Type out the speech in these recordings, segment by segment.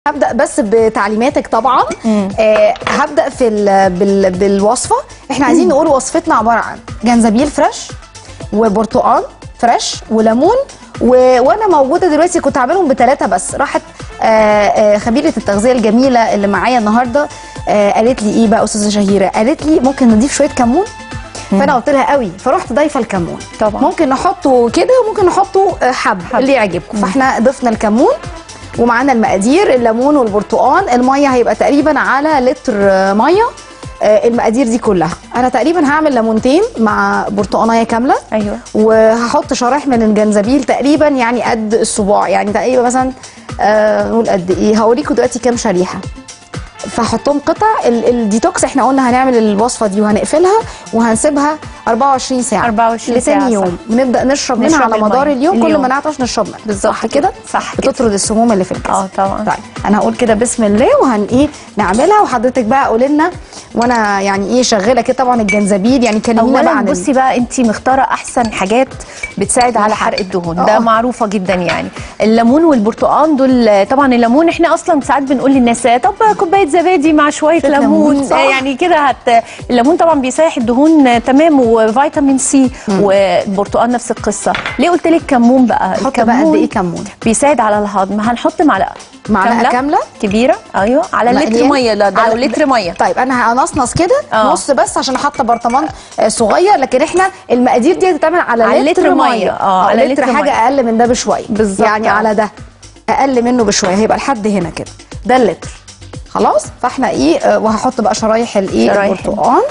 هبدا بس بتعليماتك طبعا آه هبدا في ال- بال بالوصفه احنا عايزين نقول وصفتنا عباره عن جنزبيل فريش وبرتقال فريش وليمون و... وانا موجوده دلوقتي كنت عاملهم بثلاثه بس راحت آه آه خبيره التغذيه الجميله اللي معايا النهارده آه قالت لي ايه بقى استاذه شهيره قالت لي ممكن نضيف شويه كمون فانا قلت لها قوي فرحت ضايفه الكمون طبعا. ممكن نحطه كده وممكن نحطه آه، حب, حب. اللي يعجبكم فاحنا ضفنا الكمون ومعانا المقادير الليمون والبرتقال الميه هيبقى تقريبا على لتر آه، ميه آه، المقادير دي كلها انا تقريبا هعمل ليمونتين مع برتقانيه كامله ايوه وهحط شرايح من الجنزبيل تقريبا يعني قد الصباع يعني تقريبا مثلا آه، نقول قد ايه هوريكم دلوقتي كام شريحه فحطهم قطع ال- الديتوكس احنا قلنا هنعمل الوصفه دي وهنقفلها وهنسيبها 24 ساعه 24 لتاني ساعة، يوم ونبدا نشرب منها نشرب على المية. مدار اليوم, كل اليوم. ما نعطش نشرب منها بالظبط صح كده صح كده. بتطرد السموم اللي في الجسم اه طبعا طيب انا هقول كده بسم الله وهن ايه نعملها وحضرتك بقى قولي لنا وانا يعني ايه شغاله كده طبعا الجنزبيل يعني كلمينا بقى اولا عن ال- بصي بقى انت مختاره احسن حاجات بتساعد على حرق الدهون آه. ده معروفه جدا يعني الليمون والبرتقال دول طبعا الليمون احنا اصلا ساعات بنقول للناس طب كوبايه زبادي مع شويه شوية ليمون ليمون، صح. آه، يعني كده هت الليمون طبعا بيسيح الدهون آه، تمام وفيتامين سي والبرتقال نفس القصه ليه قلت لك كمون بقى نحط بقى قد ايه كمون بيساعد على الهضم هنحط معلقه معلقة كاملة؟ كبيره ايوه على لتر مقلية؟ ميه لا ده لو على- لتر ميه طيب انا هنصنص كده آه. نص بس عشان حاطه برطمان آه، صغير لكن احنا المقادير دي هتتعمل على, على لتر, لتر ميه مية. آه، على لتر لتر حاجه مية. اقل من ده بشويه بالظبط. يعني على ده اقل منه بشويه هيبقى لحد هنا كده ده اللتر خلاص فاحنا ايه آه، وهحط بقى شرايح الايه شرايح. البرتقال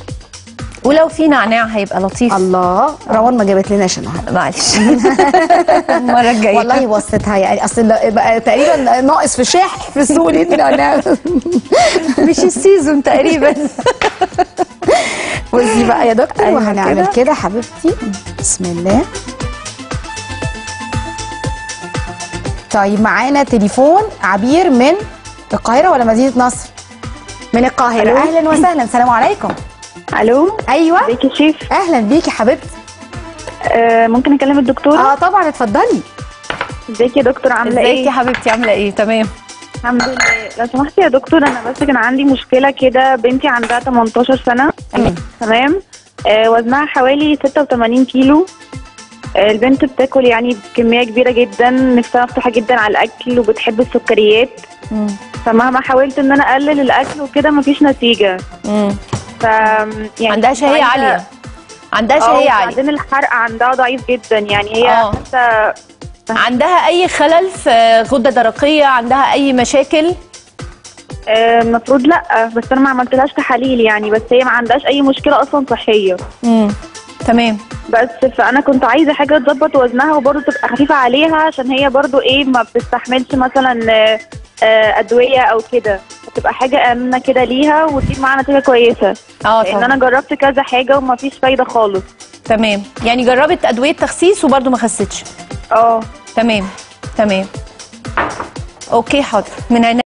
ولو في نعناع هيبقى لطيف الله روان ما جابت لناش النهارده معلش المره الجايه والله وصيتها يعني اصل لا- بقى تقريبا ناقص في شاح في السوق النعناع مش السيزون تقريبا بصي بقى يا دكتور أيوة وهنعمل كده. كده حبيبتي بسم الله طيب معانا تليفون عبير من القاهرة ولا مدينة نصر؟ من القاهرة ألو. أهلا وسهلا السلام عليكم الو أيوة ازيك يا شيف أهلا بيكي حبيبتي آه ممكن اكلم الدكتوره اه طبعا اتفضلي ازيك يا دكتور عامله ازيك يا ايه حبيبتي عامله ايه تمام الحمد لله لو سمحتي يا دكتور انا بس كان عندي مشكله كده بنتي عندها 18 سنه تمام. تمام آه وزنها حوالي 86 كيلو آه البنت بتاكل يعني بكميه كبيره جدا نفسها مفتوحه جدا على الاكل وبتحب السكريات فمهما حاولت ان انا اقلل الاكل وكده مفيش نتيجه مم. ف يعني عندها شهيه عايزة- عاليه عندها اه شهيه عاليه وبعدين الحرق عندها ضعيف جدا يعني هي اه. حتى عندها اي خلل في غده درقيه عندها اي مشاكل آه، المفروض لا بس انا ما عملتلهاش تحاليل يعني بس هي ما عندهاش اي مشكله اصلا صحيه امم تمام بس فانا كنت عايزه حاجه تظبط وزنها وبرضه تبقى خفيفه عليها عشان هي برضه ايه ما بتستحملش مثلا آه، آه، ادويه او كده تبقى حاجه امنه كده ليها وتجيب معاها نتيجه كويسه اه لان طبعا انا جربت كذا حاجه وما فيش فايده خالص تمام يعني جربت ادويه تخسيس وبرده ما خستش اه تمام تمام اوكي حاضر من عينيا